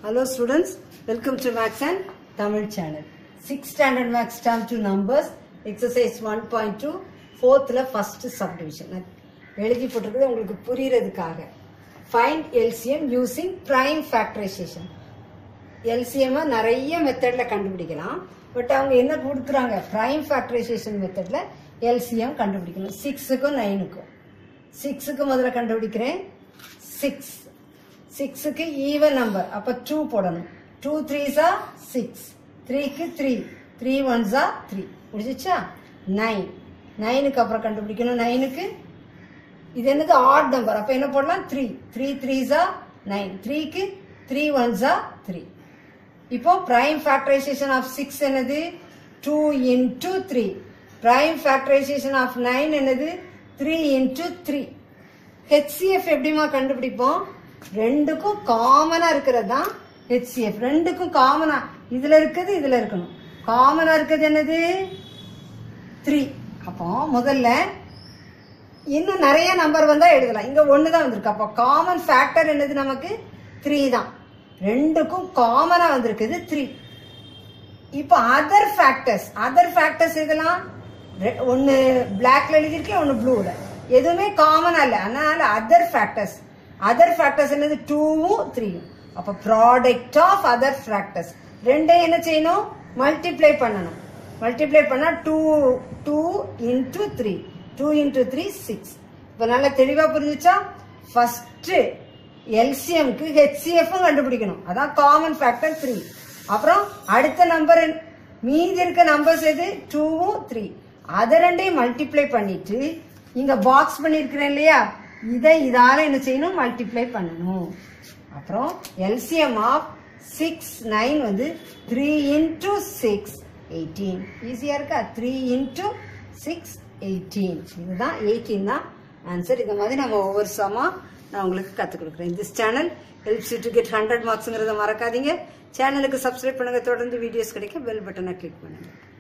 Hello students, welcome to Max and Tamil channel. 6th standard Max term 2 numbers, exercise 1.2, 4th ல first subdivision. நான் எழுதி போட்டிருக்கிறது உங்களுக்கு புரியறதுக்காக. Find LCM using prime factorization. LCM -அ நிறைய மெத்தட்ல கண்டுபிடிக்கலாம் பட் அவங்க என்ன கொடுக்குறாங்க பிரைம் ஃபேக்டரைசேஷன் மெத்தட்ல எல்சிஎம் கண்டுபிடிக்கணும் சிக்ஸுக்கும் நைனுக்கும் சிக்ஸுக்கு முதல்ல கண்டுபிடிக்கிறேன் சிக்ஸ் சிக்ஸுக்கு ஈவன் நம்பர் அப்போ டூ போடணும் டூ த்ரீஸா சிக்ஸ் த்ரீக்கு த்ரீ த்ரீ ஒன்ஸா த்ரீ முடிஞ்சிச்சா நைன் நைனுக்கு அப்புறம் கண்டுபிடிக்கணும் நைனுக்கு இது என்னது ஆட் நம்பர் அப்போ என்ன போடலாம் த்ரீ த்ரீ த்ரீஸா நைன் த்ரீக்கு த்ரீ ஒன்ஸா த்ரீ இப்போ பிரைம் ஃபேக்டரைசேஷன் ஆஃப் சிக்ஸ் என்னது two into three prime factorization of nine என்னது த்ரீ இன்டூ த்ரீ ஹெச்சிஎஃப் எப்படிமா கண்டுபிடிப்போம் ரெண்டுக்கும் காமனா இருக்கிறது தான் ஹெச்சிஎஃப் ரெண்டுக்கும் காமனா இதுல இருக்குது இதுல இருக்கணும் காமனா இருக்கிறது என்னது த்ரீ அப்போ முதல்ல இன்னும் நிறைய நம்பர் வந்தா எழுதலாம் இங்க ஒன்று தான் வந்திருக்கு அப்போ காமன் ஃபேக்டர் என்னது நமக்கு த்ரீ தான் ரெண்டுக்கும் காமனா வந்திருக்குது த்ரீ இப்போ அதர் ஃபேக்டர்ஸ் அதர் ஃபேக்டர்ஸ் இதெல்லாம் ஒன்று பிளாக்ல எழுதியிருக்கேன் ஒன்று ப்ளூல எதுவுமே காமனா இல்லை அதனால அதர் ஃபேக்டர்ஸ் அதர் ஃபேக்டர்ஸ் என்னது டூவும் த்ரீயும் அப்போ ப்ராடக்ட் ஆஃப் அதர் ஃபேக்டர்ஸ் ரெண்டையும் என்ன செய்யணும் மல்டிப்ளை பண்ணணும் மல்டிப்ளை பண்ணா two two into three two into three six இப்போ நல்லா தெளிவா புரிஞ்சுச்சா ஃபர்ஸ்ட் எல்சிஎம்க்கு ஹெச்சிஎஃப் கண்டுபிடிக்கணும் அதான் காமன் ஃபேக்டர் த்ரீ அப்புறம் அடுத்த நம்பர் மீதி இருக்க நம்பர்ஸ் எது டூவும் த்ரீ அதை ரெண்டையும் மல்டிப்ளை பண்ணிட்டு இங்க பாக்ஸ் பண்ணிருக்கிறேன் இல்லையா இதை இதால என்ன செய்யணும் மல்டிப்ளை பண்ணணும் அப்புறம் எல்சிஎம் ஆஃப் சிக்ஸ் நைன் வந்து த்ரீ இன்டூ சிக்ஸ் எயிட்டீன் ஈஸியா இருக்கா த்ரீ இன்டூ சிக்ஸ் எயிட்டீன் இதுதான் எயிட்டீன் தான் ஆன்சர் இந்த மாதிரி நம்ம ஒவ்வொரு சமா நான் உங்களுக்கு கற்றுக் கொடுக்குறேன் this channel helps you to get hundred மார்க்ஸுங்கிறத மறக்காதீங்க சேனலுக்கு சப்ஸ்கிரைப் பண்ணுங்க தொடர்ந்து வீடியோஸ் கிடைக்க பெல் பட்டனை கிளிக் பண்ணுங்க